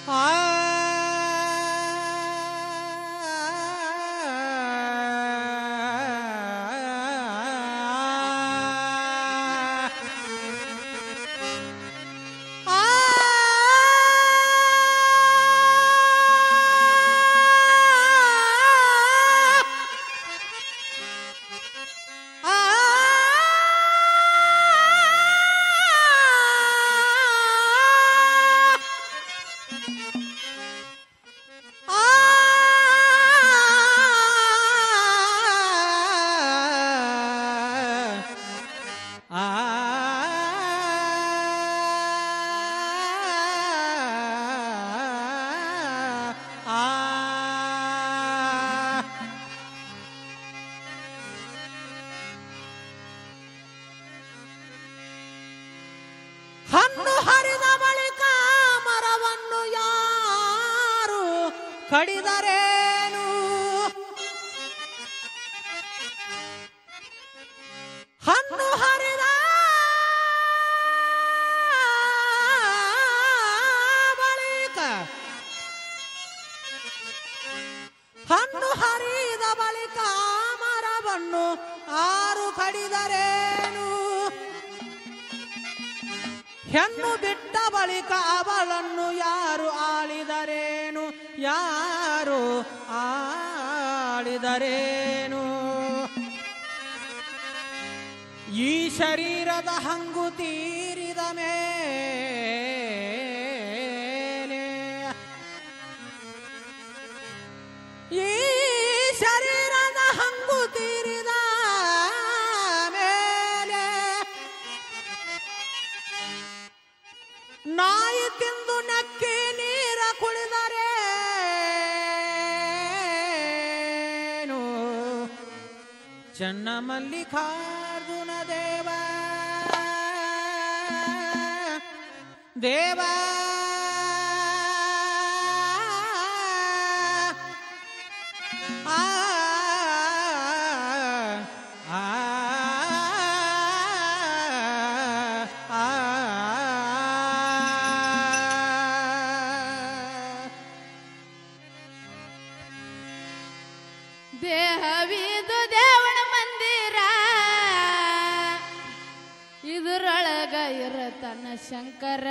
ಹಣ್ಣು ಹರಿದ ಬಳಿಕ ಮರವನ್ನು ಯಾರು ಕಡಿದರೇನು ಹಣ್ಣು ಹರಿದ ಬಳಿಕ ಹಣ್ಣು ಹರಿದ ಬಳಿಕ ಮರವನ್ನು ಆರು ಕಡಿದರೇನು ಹೆಣ್ಣು ಬಿಟ್ಟ ಬಳಿಕ ಅವಳನ್ನು ಯಾರು ಆಳಿದರೇನು ಯಾರು ಆಳಿದರೇನು ಈ ಶರೀರದ ಹಂಗು ತೀರಿದ ಮೇಲೆ ಈ ಶರೀರದ ಹಂಗು ತೀರಿದ ಮೇಲೆ ನಾಯಿ ತಿಂದು ನಕ್ಕಿ ನೀರ ಕುಳಿದರೇನು ಚನ್ನ ಮಲ್ಲಿಕಾರ್ಜುನ ದೇವ ದೇವ ಆ ಆ ಆ ದೇಹವಿದು ದೇವನ ಮಂದಿರ ಇದರೊಳಗ ಇರತನ ಶಂಕರ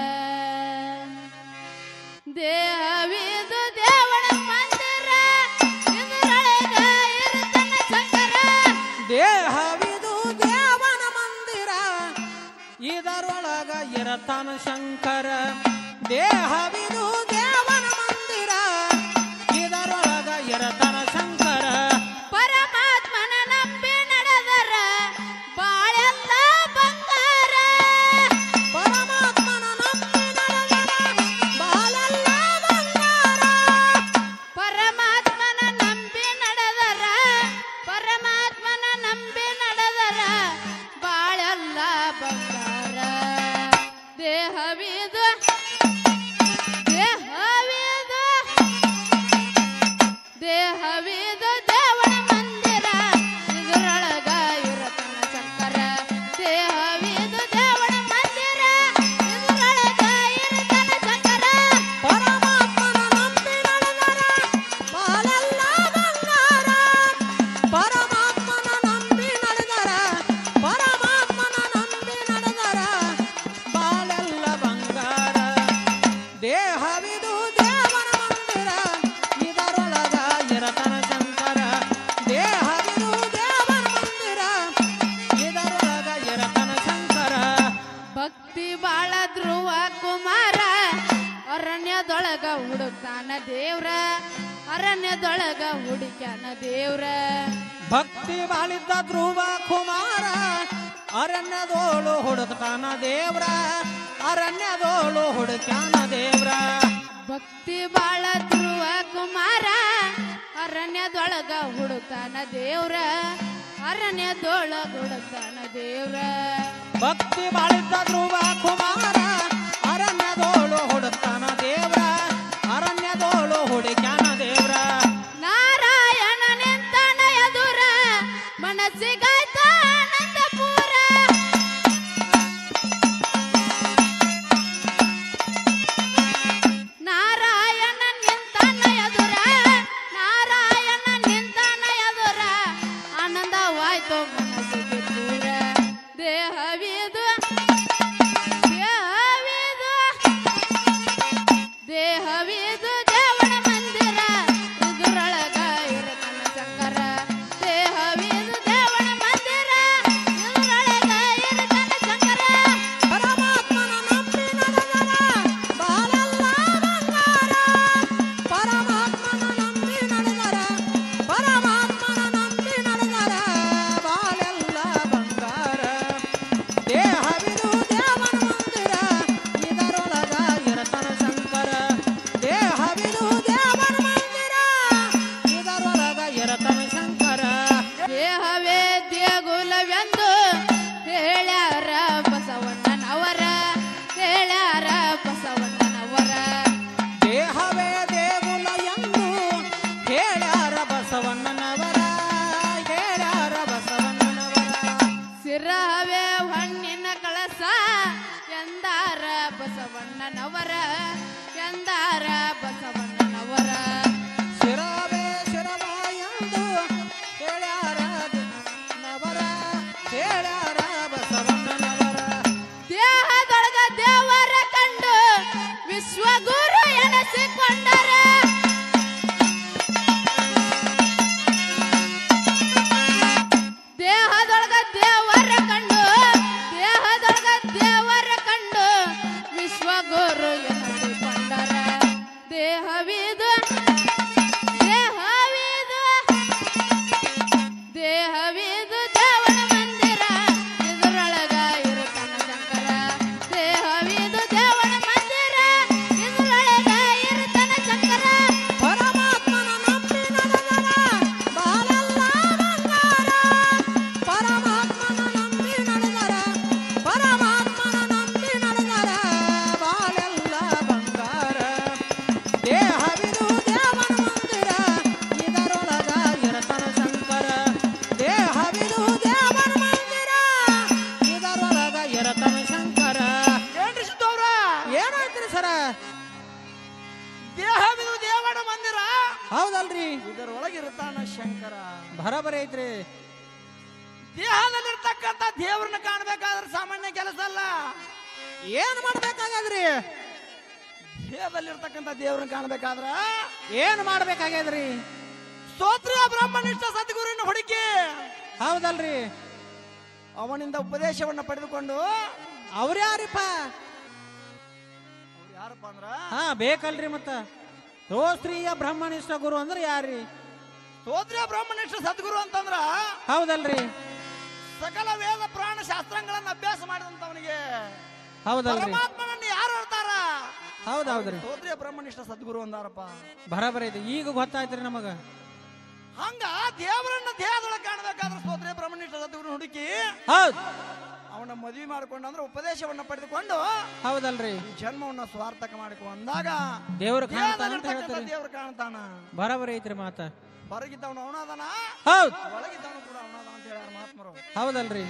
ದೇಹವಿದು ದೇವನ ಮಂದಿರ ಇದರೊಳಗ ಇರತನ ಶಂಕರ ದೇಹವಿದು ದೇವನ ಮಂದಿರ ಇದರೊಳಗ ಇರತಾನ ಶಂಕರ ದೇಹವಿದು ದೇವನ ಮಂದಿರ ಇದರೊಳಗ ಇರತಾನ ಶಂಕರ ಪರಮಾತ್ಮನ ನಂಬಿ ನಡೆದರ ಬಾಳೆಲ್ಲ ಬಂಗಾರ ಪರಮಾತ್ಮನ ನಂಬಿ ನಡೆದರ ಬಾಳೆಲ್ಲ ಬಂಗಾರ ಪರಮಾತ್ಮನ ನಂಬಿ ನಡೆದರ ಪರಮಾತ್ಮನ ನಂಬಿ ನಡೆದರ ಬಾಳೆಲ್ಲ ಬಂಗಾರ ದೇಹವಿದು ದೇಹವಿದು ದೇಹವಿದು ದೇವನ ಮಂದಿರ ಇದರೊಳಗ ಇರತನ ಶಂಕರ ದೇಹವಿದು ದೇವನ ಮಂದಿರ ಇದರೊಳಗ ಇರತನ ಶಂಕರ ಪರಮಾತ್ಮನ ನಂಬಿ ನಡೆದರ ಬಾಳೆಲ್ಲ ಬಂಗಾರ ಪರಮಾತ್ಮನ ನಂಬಿ ನಡೆದರ ಪರಮಾತ್ಮನ ನಂಬಿ ನಡೆದರ ಬಾಳೆಲ್ಲ ಬಂಗಾರ ದೇಹವಿದು ದೇವನ ಮಂದಿರ ಇದರೊಳಗ ಇರತನ ಶಂಕರ ದೇಹವಿದು ದೇವನ ಮಂದಿರ ಇದರೊಳಗ ಇರತನ ಶಂಕರ ಭಕ್ತಿ ಬಾಳ ಧ್ರುವ ಕುಮಾರ ಅರಣ್ಯದೊಳಗ ಹುಡುಕಾನ ದೇವ್ರ ಅರಣ್ಯದೊಳಗ ಹುಡುಕ್ಯಾನ ದೇವ್ರ ಭಕ್ತಿ ಬಾಳಿದ್ದ ಧ್ರುವ ಕುಮಾರ ಅರಣ್ಯದೋಳು ಹುಡುಕ್ತಾನ ದೇವ್ರ ಅರಣ್ಯದೋಳು ಹುಡುಕ್ಯಾನ ದೇವ್ರ ಭಕ್ತಿ ಬಾಳ ಧ್ರುವ ಕುಮಾರ ಅರಣ್ಯದೊಳಗ ಹುಡುಕಾನ ದೇವ್ರ ಅರಣ್ಯದೊಳಗ ಹುಡುಕಾನ ದೇವ್ರ ಭಕ್ತಿ ಬಾಳಿದ್ದ ಧ್ರುವ ಕುಮಾರ ಅರಣ್ಯದೋಳು ಹುಡುಕ್ತಾನ ದೇವ್ರ ಅರಣ್ಯದೋಳು ಹುಡುಕ್ಯಾನ ದೇವ್ರ ನಾರಾಯಣ ನಿಂತನ ಎದುರ ಮನಸ್ಸಿಗಾಯ್ತ ಆನಂದಪುರ ನಾರಾಯಣ ಸೇರಿಕೊಂಡರೆ ದೇಹದೊಳಗ ದೇವರ ಕಂಡು ದೇಹದೊಳಗ ದೇವರ ಕಂಡು ವಿಶ್ವಗುರು ಎನಿಸಿಕೊಂಡರ ದೇಹವಿದು ದೇಹವಿದು ದೇಹವಿದು ದೇವನ ಮಂದಿರ ಇದ್ರೊಳಗ ಇರುತ್ತಾನ ಶಂಕರ ದೇಹವಿದು ದೇವನ ಮಂದಿರ ಇದ್ರೊಳಗ ಇರುತ್ತಾನ ಶಂಕರ ಪರಮಾತ್ಮನ ನಂಬಿ ನಡೆದರ ಬಾಳೆಲ್ಲ ಬಂಗಾರ ಪರಮಾತ್ಮನ ನಂಬಿ ನಡೆದರ ಪರಮಾತ್ಮನ ನಂಬಿ ನಡೆದರ ಬಾಳೆಲ್ಲ ಬಂಗಾರ ದೇಹವಿದು ದೇವನ ಮಂದಿರ ಇದರೊಳಗ ಇರತನ ಶಂಕರ ದೇಹವಿದು ದೇವನ ಮಂದಿರ ಇದರೊಳಗ ಇರತನ ಶಂಕರ ಏನ್ರಿ ಸಿದ್ದವ್ರ ಏನಾಯ್ತ್ರಿ ಸರ ದೇಹವಿದು ದೇವರ ಮಂದಿರ ಹೌದಲ್ರಿ ಇದರೊಳಗೆ ಇರ್ತಾನ ಶಂಕರ ಬರಬರಿ ಐತ್ರಿ ದೇಹದಲ್ಲಿರ್ತಕ್ಕಂಥ ದೇವ್ರನ್ನ ಕಾಣ್ಬೇಕಾದ್ರೆ ಸಾಮಾನ್ಯ ಕೆಲಸ ಅಲ್ಲ ಏನ್ ಮಾಡ್ಬೇಕಾಗ್ಯದ್ರಿ ದೇಹದಲ್ಲಿರ್ತಕ್ಕಂಥ ದೇವ್ರನ್ನ ಕಾಣ್ಬೇಕಾದ್ರ ಏನ್ ಮಾಡ್ಬೇಕಾಗ್ಯದ್ರಿ ಸ್ತೋತ್ರಿಯ ಬ್ರಹ್ಮನಿಷ್ಠ ಸದ್ಗುರುವಿನ ಹುಡುಕಿ ಹೌದಲ್ರಿ ಅವನಿಂದ ಉಪದೇಶವನ್ನ ಪಡೆದುಕೊಂಡು ಅವ್ರ್ಯಾರಿಪ್ಪ ಅವ್ರು ಯಾರಪ್ಪ ಅಂದ್ರ ಹಾ ಬೇಕಲ್ರಿ ಮತ್ತ ರೋಸ್ತ್ರೀಯ ಬ್ರಹ್ಮನಿಷ್ಠ ಗುರು ಅಂದ್ರೆ ಯಾರ್ರಿ ಸ್ತೋತ್ರಿಯ ಬ್ರಹ್ಮನಿಷ್ಠ ಸದ್ಗುರು ಅಂತಂದ್ರ ಹೌದಲ್ರಿ ಸಕಲ ವೇದ ಪುರಾಣ ಶಾಸ್ತ್ರಗಳನ್ನ ಅಭ್ಯಾಸ ಮಾಡಿದಂತವನಿಗೆ ಹೌದಲ್ರಿ ಪರಮಾತ್ಮನನ್ನ ಯಾರು ಹೇಳ್ತಾರ ಹೌದೌದ್ರಿ ಸ್ತೋತ್ರಿಯ ಬ್ರಹ್ಮನಿಷ್ಠ ಸದ್ಗುರು ಅಂದಾರಪ್ಪ ಬರಬರಿ ಐತಿ ಈಗ ಗೊತ್ತಾಯ್ತ್ರಿ ನಮಗ ಹಂಗ ದೇವರನ್ನ ದೇಹದೊಳಗೆ ಕಾಣಬೇಕಾದ್ರೆ ಸ್ತೋತ್ರಿಯ ಬ್ರಹ್ಮನಿಷ್ಠ ಸದ್ಗುರು ಹುಡುಕಿ ಹೌದ್ ಅವನ ಮದುವೆ ಮಾಡಿಕೊಂಡು ಅಂದ್ರೆ ಉಪದೇಶವನ್ನ ಪಡೆದುಕೊಂಡು ಹೌದಲ್ರಿ ಈ ಜನ್ಮವನ್ನ ಸ್ವಾರ್ಥಕ ಮಾಡಿಕೊ ಅಂದಾಗ ದೇವ್ರ ಕಾಣ್ತಾನ ಅಂತ ದೇಹದಲ್ಲಿರ್ತಕ್ಕಂಥ ಹೇಳ್ತಾರಿ ದೇವ್ರು ಕಾಣ್ತಾನ ಬರಬರಿ ಐತ್ರಿ ಮಾತ ಹೊರಗಿದ್ದವನು ಅವನದನ ಹೌದ್ ಒಳಗಿದ್ದವನು ಕೂಡ ಅವನದ ಅಂತ ಹೇಳ್ಯಾರ ಮಹಾತ್ಮರು ಹೌದಲ್ರಿ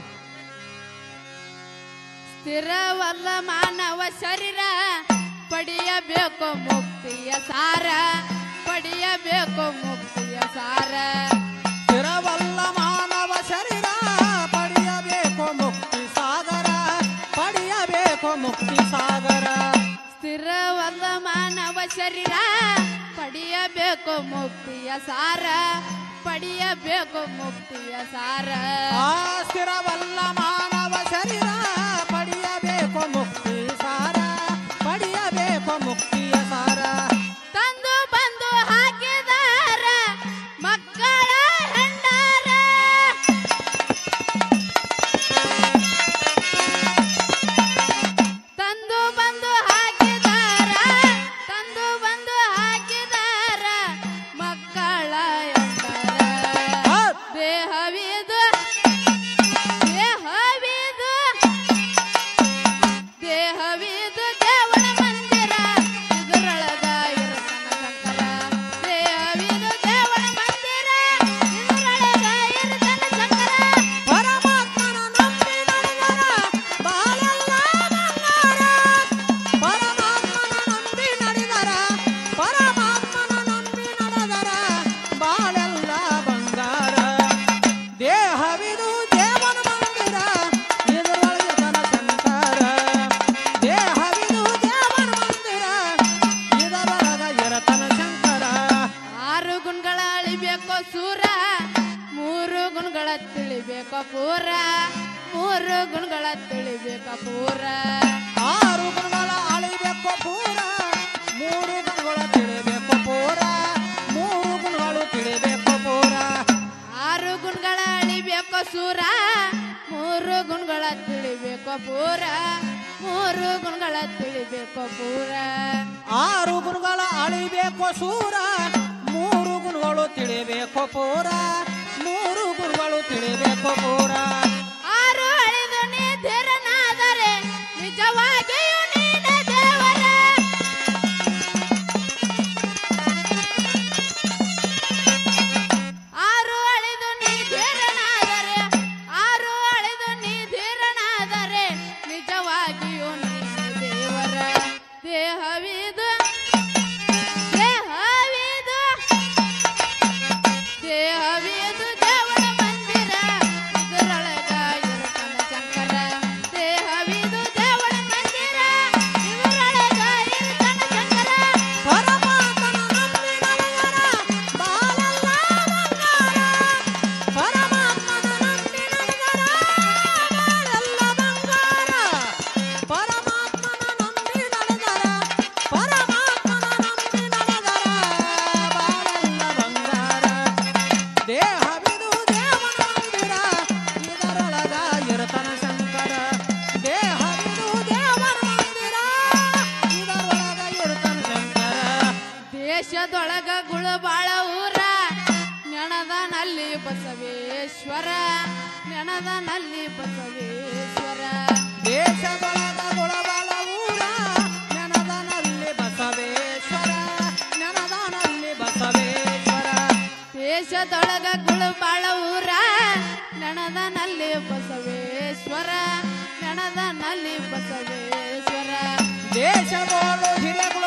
ಸ್ಥಿರವಲ್ಲ ಮಾನವ ಶರೀರ ಪಡೆಯಬೇಕು ಮುಕ್ತಿಯ ಸಾರ ಪಡೆಯಬೇಕು ಮುಕ್ತಿಯ ಸಾರ ಸ್ಥಿರವಲ್ಲ ಮಾನವ ಶರೀರ ಪಡೆಯಬೇಕು ಮುಕ್ತಿ ಸಾಗರ ಪಡೆಯಬೇಕು ಮುಕ್ತಿ ಸಾಗರ ಸ್ಥಿರವಲ್ಲ ಮಾನವ ಶರೀರ ಪಡೆಯಬೇಕು ಮುಕ್ತಿಯ ಸಾರ ಪಡೆಯಬೇಕು ಮುಕ್ತಿಯ ಸಾರ ಆ ಸ್ಥಿರವಲ್ಲ ಮಾನವ ಶರೀರ ಪಡೆಯಬೇಕು ಮುಕ್ತಿ ಸಾರ ಪಡೆಯಬೇಕು ಮುಕ್ತಿಯ ಸಾರ ತಂದು ಬಂದು ಹಾಕಿದಾರ ಮಕ್ಕಳ ಹೆಂಡಾರ ತಂದು ಬಂದು ಹಾಕಿದಾರ ತಂದು ಬಂದು ಹಾಕಿದಾರ ಮಕ್ಕಳ ಹೆಂಡಾರ ಹೌದ್. ದೇಹವಿದು ದೇಹವಿದು ದೇಹವಿದು ದೇವನ ಮಂದಿರ ಇದರೊಳಗ ಇರುತ್ತಾನ ಶಂಕರ ದೇಹವಿದು ದೇವನ ಮಂದಿರ ಇದರೊಳಗ ಇರುತ್ತಾನ ಶಂಕರ ಪರಮಾತ್ಮನ ನಂಬಿ ನಡೆದರ ಬಾಳೆಲ್ಲ ಬಂಗಾರ ಪರಮಾತ್ಮನ ನಂಬಿ ನಡೆದರ ಪರಮಾತ್ಮನ ನಂಬಿ ನಡೆದರ ಬಾಳೆಲ್ಲ ಬಂಗಾರ ದೇಹವಿದು ದೇವನ ಮಂದಿರ ಇದರೊಳಗೆ ತನ ಶಂಕರ ದೇಹವಿದು ದೇವನ ಮಂದಿರ ಇದರೊಳಗ ಇರತನ ಶಂಕರ ಆರು ಗುಣಗಳ ಅಳಿಬೇಕು ಸೂರ ಮೂರು ಗುಣಗಳ ತಿಳಿಬೇಕು ಪೂರ ಮೂರು ಗುಣಗಳ ತಿಳಿಬೇಕು ಪೂರ ಆರು ಗುಣಗಳ ಅಳಿಬೇಕು ಪೂರ ಮೂರು ಗುಣಗಳ ತಿಳಿಬೇಕು ಪೂರ ಮೂರು ಗುಣಗಳು ತಿಳಿಬೇಕು ಪೂರ ಆರು ಗುಣಗಳ ಅಳಿಬೇಕು ಸೂರ ಮೂರು ಗುಣಗಳ ತಿಳಿಬೇಕು ಪೂರ ಮೂರು ಗುಣಗಳ ತಿಳಿಬೇಕು ಪೂರ ಆರು ಗುಣಗಳ ಅಳಿಬೇಕು ಸೂರ ಮೂರು ಗುಣಗಳು ತಿಳಿಬೇಕು ಪೂರ ಮೂರು ಗುಣಗಳು ತಿಳಿಬೇಕು ಪೂರ ಆರು ಅಳಿದು ನೀ ಧೀರನಾದರೆ ನಿಜವಾಗಿಯೂ ನೀನೆ ದೇವರ ಆರು ಅಳಿದು ನೀ ಧೀರನಾದರೆ ಆರು ಅಳಿದು ನೀ ಧೀರನಾದರೆ ನಿಜವಾಗಿಯೂ ನೀನೆ ದೇವರ ದೇಹವಿದು ದೇಹವಿದು ದೇಹವಿದು ದೇವರ ಮಂದಿರ ಇದರೊಳಗ ದೇಶದೊಳಗ ಗುಳಬಾಳ ಊರ ನೆನದನಲ್ಲಿ ಬಸವೇಶ್ವರ ನೆನದನಲ್ಲಿ ಬಸವೇಶ್ವರ ದೇಶದೊಳಗ ಗುಳಬಾಲ ಊರ ನೆನದನಲ್ಲಿ ಬಸವೇಶ್ವರ ನೆನದನಲ್ಲಿ ಬಸವೇಶ್ವರ ದೇಶದೊಳಗ ಗುಳಬಾಳ ಊರ ನೆನದನಲ್ಲಿ ಬಸವೇಶ್ವರ ನೆನದನಲ್ಲಿ ಬಸವೇಶ್ವರ ದೇಶಗೋಳು ಹಿರೇಗುಳ